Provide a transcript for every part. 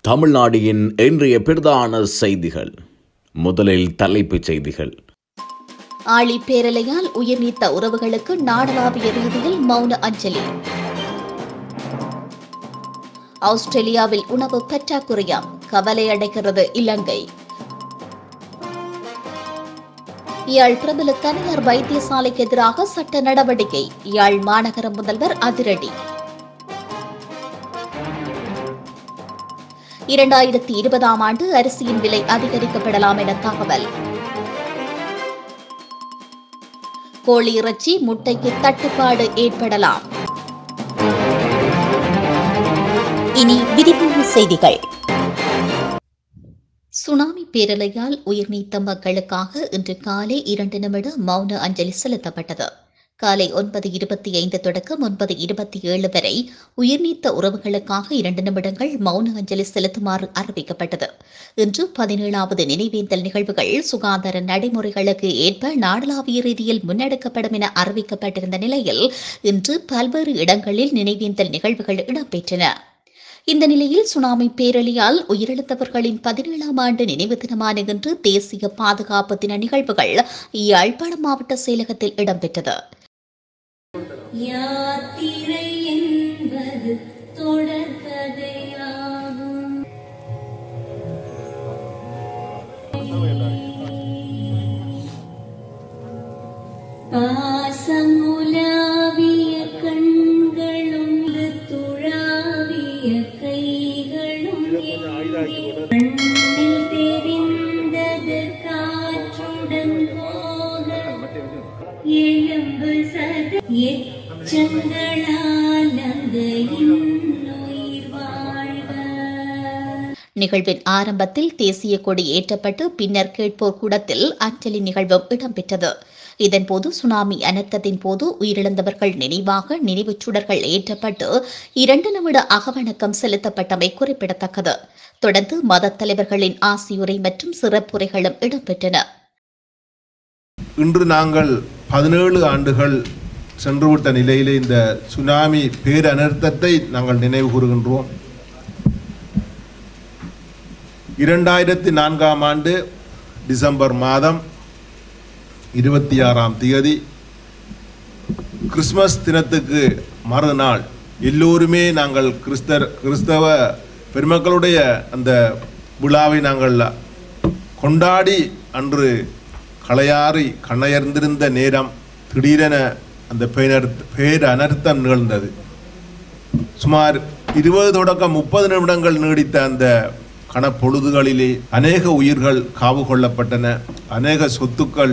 தமிழ்நாடின் இன்றைய பிரதான செய்திகள் முதலில் தலைப்புச் செய்திகள் ஆழி பேரலையால் உயிர் நீத்த உறவுகளுக்கு நாடளாவிய ரீதியில் மௌன அஞ்சலி ஆஸ்திரேலியாவில் உணவு பற்றாக்குறையாம் கவலை அடைகிறது இலங்கை யாழ் பிரபல தனியார் வைத்தியசாலைக்கு எதிராக சட்ட நடவடிக்கை யாழ் மாநகர முதல்வர் அதிரடி இரண்டாயிரத்தி இருபதாம் ஆண்டு அரிசியின் விலை அதிகரிக்கப்படலாம் என தகவல் கோழி இறைச்சி முட்டைக்கு தட்டுப்பாடு ஏற்படலாம் இனி விரிவான செய்திகள் சுனாமி பேரலையால் உயிர் நீத்த மக்களுக்காக இன்று காலை இரண்டு நிமிட மௌன அஞ்சலி செலுத்தப்பட்டது காலை ஒன்பது இருபத்தி ஐந்து தொடக்கம் ஒன்பது இருபத்தி ஏழு வரை உயிர் நீத்த உறவுகளுக்காக இரண்டு நிமிடங்கள் மௌன அஞ்சலி செலுத்துமாறு அறிவிக்கப்பட்டது இன்று பதினேழாவது நினைவேந்தல் நிகழ்வுகள் சுகாதார நடைமுறைகளுக்கு ஏற்ப நாடளாவிய ரீதியில் முன்னெடுக்கப்படும் என அறிவிக்கப்பட்டிருந்த நிலையில் இன்று பல்வேறு இடங்களில் நினைவேந்தல் நிகழ்வுகள் இடம்பெற்றன இந்த நிலையில் சுனாமி பேரழியால் உயிரிழந்தவர்களின் பதினேழாம் ஆண்டு நினைவு தினமான இன்று தேசிய பாதுகாப்பு தின நிகழ்வுகள் யாழ்ப்பாணம் மாவட்ட செயலகத்தில் இடம்பெற்றது யாத்திரை என்பது தொடர்கதையாகும் பாசமுலாவிய கண்களும் துழாவிய கைகளும் கண்ணில் தெரிந்தது காற்றுடன் போக எழும்பு சத எச்சங்களால் அந்த இன்னுயிர் வாழ்க நிகழ்வின் ஆரம்பத்தில் தேசிய கொடி ஏற்றப்பட்டு பின்னர் கேட்போர் கூடத்தில் அஞ்சலி நிகழ்வும் இடம்பெற்றது இதன்போது சுனாமி அனர்த்தத்தின் போது உயிரிழந்தவர்கள் நினைவாக நினைவுச் சுடர்கள் ஏற்றப்பட்டு இரண்டு நிமிட அகவணக்கம் செலுத்தப்பட்டமை குறிப்பிடத்தக்கது தொடர்ந்து மதத் தலைவர்களின் ஆசியுரை மற்றும் சிறப்புரைகளும் இடம்பெற்றன இன்று நாங்கள் பதினேழு ஆண்டுகள் சென்றுவிட்ட நிலையிலே இந்த சுனாமி பேரனர்த்தத்தை நாங்கள் நினைவு கூறுகின்றோம் இரண்டாயிரத்தி நான்காம் ஆண்டு டிசம்பர் மாதம் இருபத்தி ஆறாம் தேதி கிறிஸ்மஸ் தினத்துக்கு மறுநாள் எல்லோருமே நாங்கள் கிறிஸ்தர் கிறிஸ்தவ பெருமக்களுடைய அந்த விழாவை நாங்கள் கொண்டாடி அன்று களையாறி கண்ணையர்ந்திருந்த நேரம் திடீரென அந்த பேனர் பேர் அனர்த்தம் நிகழ்ந்தது சுமார் இருபது தொடக்கம் முப்பது நிமிடங்கள் நீடித்த அந்த கணப்பொழுதுகளிலே அநேக உயிர்கள் காவு கொள்ளப்பட்டன அநேக சொத்துக்கள்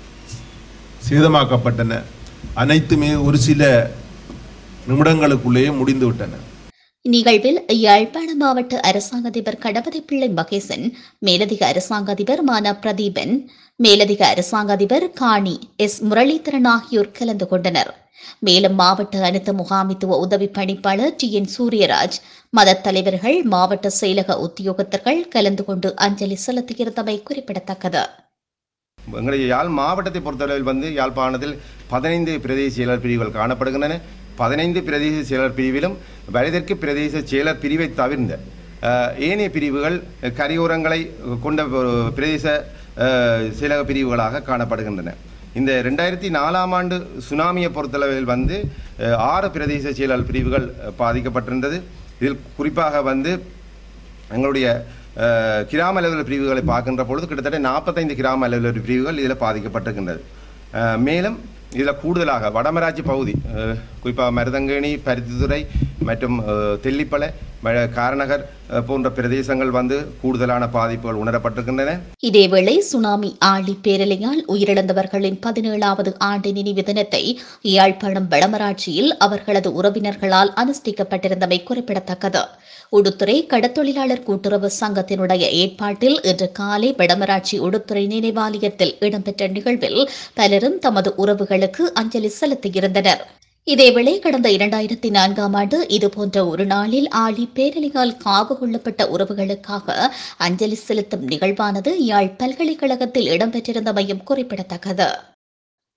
சேதமாக்கப்பட்டன அனைத்துமே ஒரு சில நிமிடங்களுக்குள்ளேயே முடிந்துவிட்டன இந்நிகழ்வில் யாழ்ப்பாண மாவட்ட அரசாங்க அதிபர் கடவதை பிள்ளை மகேசன் மேலதிக அரசாங்க அதிபர் மான பிரதீபன் மேலதிக அரசாங்க அதிபர் காணி எஸ் முரளிதரன் ஆகியோர் கலந்து கொண்டனர் மேலும் மாவட்ட அனைத்து முகாமித்துவ உதவி பணிப்பாளர் டி என் சூரியராஜ் மதத் தலைவர்கள் மாவட்ட செயலக உத்தியோகத்தர்கள் கலந்து கொண்டு அஞ்சலி செலுத்தியிருந்தமை குறிப்பிடத்தக்கது எங்களுடைய யாழ் மாவட்டத்தை பொறுத்தளவில் வந்து யாழ்ப்பாணத்தில் பதினைந்து பிரதேச செயலர் பிரிவுகள் காணப்படுகின்றன பதினைந்து பிரதேச செயலர் பிரிவிலும் வயதிற்கு பிரதேச செயலர் பிரிவை தவிர்ந்த அஹ், ஏனைய பிரிவுகள் கரையோரங்களை கொண்ட ஒரு பிரதேச அஹ், செயலக பிரிவுகளாக காணப்படுகின்றன இந்த ரெண்டாயிரத்தி நாலாம் ஆண்டு சுனாமியை பொறுத்தளவில் வந்து அஹ், ஆறு பிரதேச செயலர் பிரிவுகள் அஹ், பாதிக்கப்பட்டிருந்தது இதில் குறிப்பாக வந்து எங்களுடைய அஹ், கிராம அலுவலர் பிரிவுகளை பார்க்கின்ற பொழுது கிட்டத்தட்ட நாற்பத்தைந்து கிராம அலுவலர் பிரிவுகள் இதில் பாதிக்கப்பட்டிருக்கின்றது அஹ், மேலும் இதில் கூடுதலாக வடமராட்சி பகுதி அஹ், குறிப்பாக மருதங்கேணி பருத்தித்துறை மற்றும் அஹ், தெல்லிப்பளை ம- காரநகர் அஹ், போன்ற பிரதேசங்கள் வந்து கூடுதலான பாதிப்புகள் உணரப்பட்டிருக்கின்றன இதேவேளை சுனாமி ஆழி பேரலையால் உயிரிழந்தவர்களின் பதினேழாவது ஆண்டு நினைவு தினத்தை யாழ்ப்பாணம் வடமராட்சியில் அவர்களது உறவினர்களால் அனுஷ்டிக்கப்பட்டிருந்தமை குறிப்பிடத்தக்கது உடுத்துறை கடத்தொழிலாளர் கூட்டுறவு சங்கத்தினுடைய ஏற்பாட்டில் இன்று காலை வடமராட்சி உடுத்துறை நினைவாலயத்தில் இடம்பெற்ற நிகழ்வில் பலரும் தமது உறவுகளுக்கு அஞ்சலி செலுத்தியிருந்தனர் இதேவேளை கடந்த இரண்டாயிரத்தி நான்காம் ஆண்டு இதுபோன்ற ஒரு நாளில் ஆழி பேரழியால் காவு கொள்ளப்பட்ட உறவுகளுக்காக அஞ்சலி செலுத்தும் நிகழ்வானது யாழ் பல்கலைக்கழகத்தில் இடம்பெற்றிருந்தமையும் குறிப்பிடத்தக்கது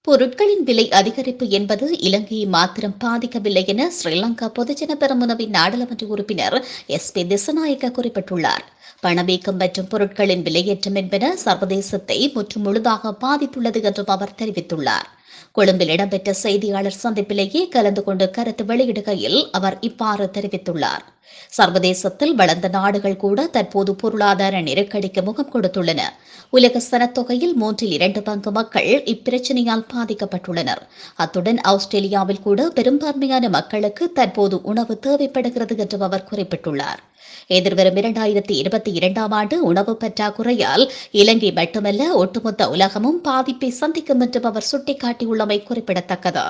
பொருட்களின் விலை அதிகரிப்பு என்பது இலங்கையை மாத்திரம் பாதிக்கவில்லை என ஸ்ரீலங்கா பொதுஜன பெரமுனவின் நாடாளுமன்ற உறுப்பினர் எஸ் பி திசநாயக்க குறிப்பிட்டுள்ளார் பணவீக்கம் மற்றும் பொருட்களின் விலையேற்றம் என்பன சர்வதேசத்தை முற்று முழுதாக பாதித்துள்ளது என்றும் அவர் தெரிவித்துள்ளார் கொழும்பில் இடம்பெற்ற செய்தியாளர் சந்திப்பிலேயே கலந்து கொண்டு கருத்து வெளியிடுகையில் அவர் இவ்வாறு தெரிவித்துள்ளார் சர்வதேசத்தில் வளர்ந்த நாடுகள் கூட தற்போது பொருளாதார நெருக்கடிக்கு முகம் கொடுத்துள்ளன உலக சனத்தொகையில் மூன்றில் இரண்டு பங்கு மக்கள் இப்பிரச்சனையால் பாதிக்கப்பட்டுள்ளனர் அத்துடன் ஆஸ்திரேலியாவில் கூட பெரும்பான்மையான மக்களுக்கு தற்போது உணவு தேவைப்படுகிறது என்றும் அவர் குறிப்பிட்டுள்ளார் எதிர்வரும் இரண்டாயிரத்தி இருபத்தி இரண்டாம் ஆண்டு உணவு பற்றாக்குறையால் இலங்கை மட்டுமல்ல ஒட்டுமொத்த உலகமும் பாதிப்பை சந்திக்கும் என்றும் அவர் சுட்டிக்காட்டியுள்ளமை குறிப்பிடத்தக்கது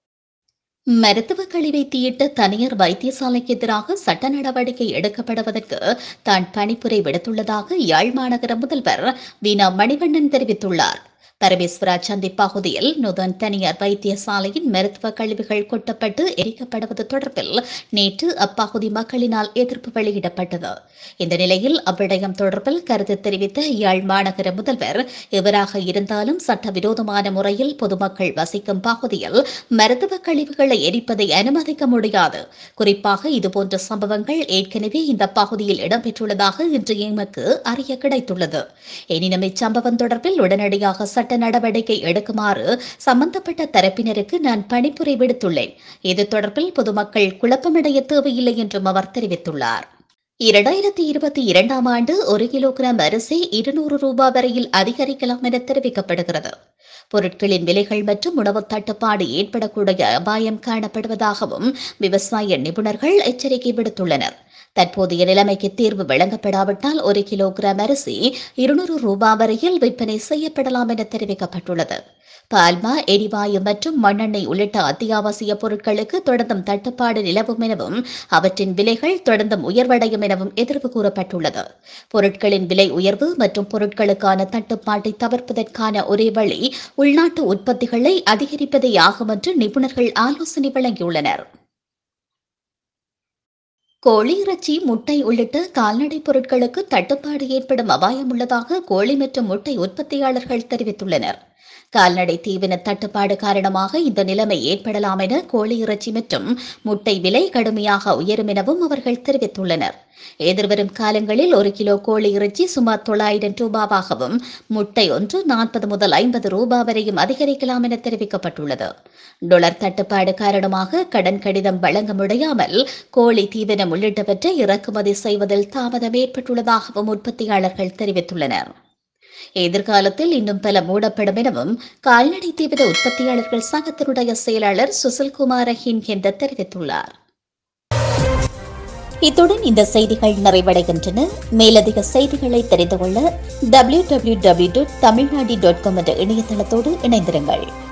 மருத்துவ கழிவை தீயிட்ட தனியார் வைத்தியசாலைக்கு எதிராக சட்ட நடவடிக்கை எடுக்கப்படுவதற்கு தான் பணிப்புரை விடுத்துள்ளதாக யாழ் மாநகர முதல்வர் வீணா மணிவண்ணன் தெரிவித்துள்ளார் பரமேஸ்வரா சந்தி பகுதியில் நுதன் தனியார் வைத்தியசாலையின் மருத்துவ கழிவுகள் கொட்டப்பட்டு எரிக்கப்படுவது தொடர்பில் நேற்று அப்பகுதி மக்களினால் எதிர்ப்பு வெளியிடப்பட்டது இந்த நிலையில் அவ்விடயம் தொடர்பில் கருத்து தெரிவித்த யாழ் மாநகர முதல்வர் எவராக இருந்தாலும் சட்டவிரோதமான முறையில் பொதுமக்கள் வசிக்கும் பகுதியில் மருத்துவ கழிவுகளை எரிப்பதை அனுமதிக்க முடியாது குறிப்பாக இதுபோன்ற சம்பவங்கள் ஏற்கனவே இந்த பகுதியில் இடம்பெற்றுள்ளதாக இன்று எமக்கு அறிய கிடைத்துள்ளது எனினும் இச்சம்பவம் தொடர்பில் உடனடியாக சட்ட நடவடிக்கை எடுக்குமாறு சம்பந்தப்பட்ட தரப்பினருக்கு நான் பணிப்புரை விடுத்துள்ளேன் இது தொடர்பில் பொதுமக்கள் குழப்பமடைய தேவையில்லை என்றும் அவர் தெரிவித்துள்ளார் இரண்டாயிரத்தி இருபத்தி இரண்டாம் ஆண்டு ஒரு கிலோகிராம் அரிசி இருநூறு ரூபாய் வரையில் அதிகரிக்கலாம் என தெரிவிக்கப்படுகிறது பொருட்களின் விலைகள் மற்றும் உணவு தட்டுப்பாடு ஏற்படக்கூடிய அபாயம் காணப்படுவதாகவும் விவசாய நிபுணர்கள் எச்சரிக்கை விடுத்துள்ளனர் தற்போதைய நிலைமைக்கு தீர்வு வழங்கப்படாவிட்டால் ஒரு கிலோகிராம் அரிசி இருநூறு ரூபாய் வரையில் விற்பனை செய்யப்படலாம் என தெரிவிக்கப்பட்டுள்ளது பால்மா எரிவாயு மற்றும் மண்ணெண்ணெய் உள்ளிட்ட அத்தியாவசிய பொருட்களுக்கு தொடர்ந்தும் தட்டுப்பாடு நிலவும் எனவும் அவற்றின் விலைகள் தொடர்ந்தும் உயர்வடையும் எனவும் எதிர்வு கூறப்பட்டுள்ளது பொருட்களின் விலை உயர்வு மற்றும் பொருட்களுக்கான தட்டுப்பாட்டை தவிர்ப்பதற்கான ஒரே வழி உள்நாட்டு உற்பத்திகளை அதிகரிப்பதே ஆகும் என்று நிபுணர்கள் ஆலோசனை வழங்கியுள்ளனர் கோழி இறைச்சி முட்டை உள்ளிட்ட கால்நடை பொருட்களுக்கு தட்டுப்பாடு ஏற்படும் அபாயம் உள்ளதாக கோழி மற்றும் முட்டை உற்பத்தியாளர்கள் தெரிவித்துள்ளனர் கால்நடை தீவன தட்டுப்பாடு காரணமாக இந்த நிலைமை ஏற்படலாம் என கோழி இறைச்சி மற்றும் முட்டை விலை கடுமையாக உயரும் எனவும் அவர்கள் தெரிவித்துள்ளனர் எதிர்வரும் காலங்களில் ஒரு கிலோ கோழி இறைச்சி சுமார் தொள்ளாயிரம் ரூபாவாகவும் முட்டை ஒன்று நாற்பது முதல் ஐம்பது ரூபாய் வரையும் அதிகரிக்கலாம் என தெரிவிக்கப்பட்டுள்ளது டொலர் தட்டுப்பாடு காரணமாக கடன் கடிதம் வழங்க முடியாமல் கோழி தீவனம் உள்ளிட்டவற்றை இறக்குமதி செய்வதில் தாமதம் ஏற்பட்டுள்ளதாகவும் உற்பத்தியாளர்கள் தெரிவித்துள்ளனர் எதிர்காலத்தில் இன்னும் பல மூடப்படும் எனவும் கால்நடை தீவிர உற்பத்தியாளர்கள் சங்கத்தினுடைய செயலாளர் சுசில்குமார ஹின்ஹெந்த தெரிவித்துள்ளார் இத்துடன் இந்த செய்திகள் நிறைவடைகின்றன மேலதிக செய்திகளை தெரிந்து கொள்ள W W W dot Tamilnadu dot com என்ற இணையதளத்தோடு இணைந்திருங்கள்